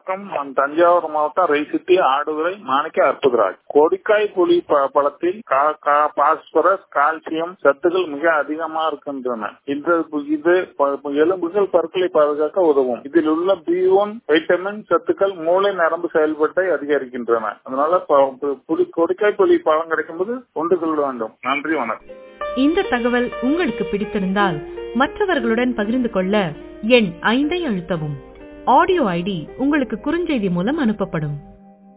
வணக்கம் நான் தஞ்சாவூர் மாவட்டம் ரைசிட்டி ஆடுதுறை மாணிக்க அற்புதராஜ் கொடிக்காய் புலி ப- பழத்தில் கா- கா- பாஸ்பரஸ் கால்சியம் சத்துக்கள் மிக அதிகமா இருக்கின்றன இந்த இது ப- எலும்புகள் பற்களை பாதுகாக்க உதவும் இதில் உள்ள பி ஒன் வைட்டமின் சத்துக்கள் மூளை நரம்பு செயல்பாட்டை அதிகரிக்கின்றன அதனால ப- பு- புலி கொடிக்காய் புலி பழம் கிடைக்கும்போது உண்டு கொள்ள வேண்டும் நன்றி வணக்கம் இந்த தகவல் உங்களுக்கு பிடித்திருந்தால் மற்றவர்களுடன் பகிர்ந்து கொள்ள எண் ஐந்தை அழுத்தவும் ஆடியோ ஐடி உங்களுக்கு குறுஞ்செய்தி மூலம் அனுப்பப்படும்